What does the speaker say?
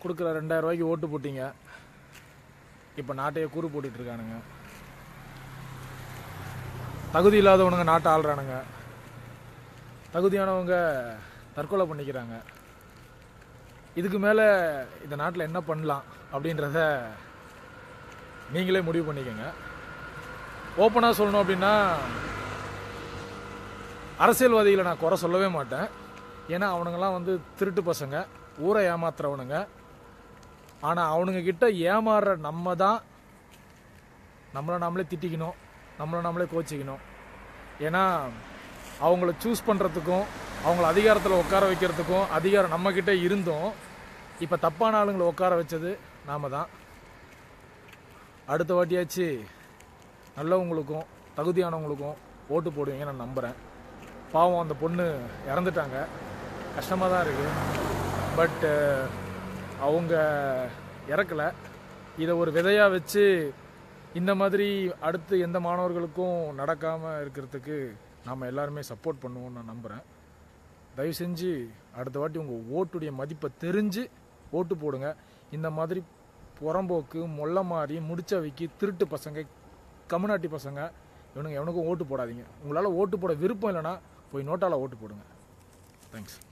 கொடுக்குற ரெண்டாயிரம் ரூபாய்க்கு ஓட்டு போட்டீங்க இப்போ நாட்டையே கூறு போட்டுட்டு இருக்கானுங்க தகுதி இல்லாதவனுங்க நாட்டை ஆள்றானுங்க தகுதியானவங்க தற்கொலை பண்ணிக்கிறாங்க இதுக்கு மேலே இந்த நாட்டில் என்ன பண்ணலாம் அப்படின்றத நீங்களே முடிவு பண்ணிக்கோங்க ஓப்பனாக சொல்லணும் அப்படின்னா அரசியல்வாதிகளை நான் குறை சொல்லவே மாட்டேன் ஏன்னா அவனுங்கெல்லாம் வந்து திருட்டு பசங்க ஊரை ஏமாத்துறவனுங்க ஆனால் அவனுங்க கிட்ட ஏமாறுற நம்ம தான் நம்மளை நாமளே திட்டிக்கணும் நம்மளை நாமளே கோச்சிக்கணும் ஏன்னா அவங்கள சூஸ் பண்ணுறதுக்கும் அவங்கள அதிகாரத்தில் உட்கார வைக்கிறதுக்கும் அதிகாரம் நம்மக்கிட்ட இருந்தும் இப்போ தப்பான ஆளுங்களை உட்கார வச்சது நாம தான் அடுத்த வாட்டியாச்சு நல்லவங்களுக்கும் தகுதியானவங்களுக்கும் ஓட்டு போடுவீங்க நான் நம்புகிறேன் பாவம் அந்த பொண்ணு இறந்துட்டாங்க கஷ்டமாக தான் இருக்குது பட் அவங்க இறக்கலை இதை ஒரு விதையாக வச்சு இந்த மாதிரி அடுத்து எந்த மாணவர்களுக்கும் நடக்காமல் இருக்கிறதுக்கு நாம் எல்லாருமே சப்போர்ட் பண்ணுவோம்னு நான் நம்புகிறேன் தயவு செஞ்சு அடுத்த வாட்டி உங்கள் ஓட்டுடைய மதிப்பை தெரிஞ்சு ஓட்டு போடுங்க இந்த மாதிரி புறம்போக்கு மொல்ல மாதிரி முடிச்சவைக்கு திருட்டு பசங்க கம்யூனாட்டி பசங்க இவனுங்க எவனுக்கும் ஓட்டு போடாதீங்க உங்களால் ஓட்டு போட விருப்பம் இல்லைன்னா போய் நோட்டால் ஓட்டு போடுங்க தேங்க்ஸ்